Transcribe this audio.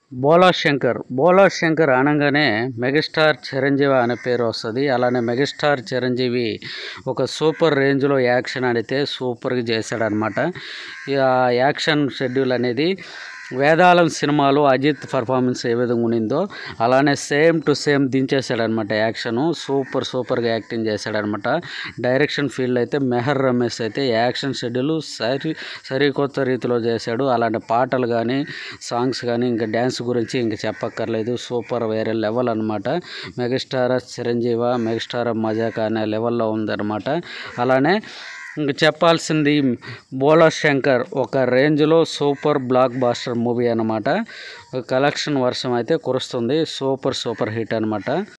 బోలా శంకర్ బోలా శంకర్ అనగానే మెగాస్టార్ చిరంజీవి అనే పేరు వస్తుంది అలానే మెగాస్టార్ చిరంజీవి ఒక సూపర్ రేంజ్లో యాక్షన్ ఆడితే సూపర్గా చేశాడనమాట ఆ యాక్షన్ షెడ్యూల్ అనేది వేదాలం సినిమాలో అజిత్ పర్ఫార్మెన్స్ ఏ విధంగా ఉండిందో అలానే సేమ్ టు సేమ్ దించేశాడనమాట యాక్షన్ సూపర్ సూపర్గా యాక్టింగ్ చేశాడనమాట డైరెక్షన్ ఫీల్డ్ అయితే మెహర్ రమేష్ అయితే యాక్షన్ షెడ్యూల్ సరి సరికొత్త రీతిలో చేశాడు అలాంటి పాటలు కానీ సాంగ్స్ కానీ ఇంకా డ్యాన్స్ గురించి ఇంకా చెప్పక్కర్లేదు సూపర్ వేరే లెవెల్ అనమాట మెగాస్టార్ చిరంజీవ మెగాస్టార్ మజాక్ అనే లెవెల్లో ఉందన్నమాట అలానే ఇంక చెప్పాల్సింది బోలా శంకర్ ఒక రేంజ్లో సూపర్ బ్లాక్ బాస్టర్ మూవీ అనమాట కలెక్షన్ వర్షం అయితే కురుస్తుంది సూపర్ సూపర్ హిట్ అనమాట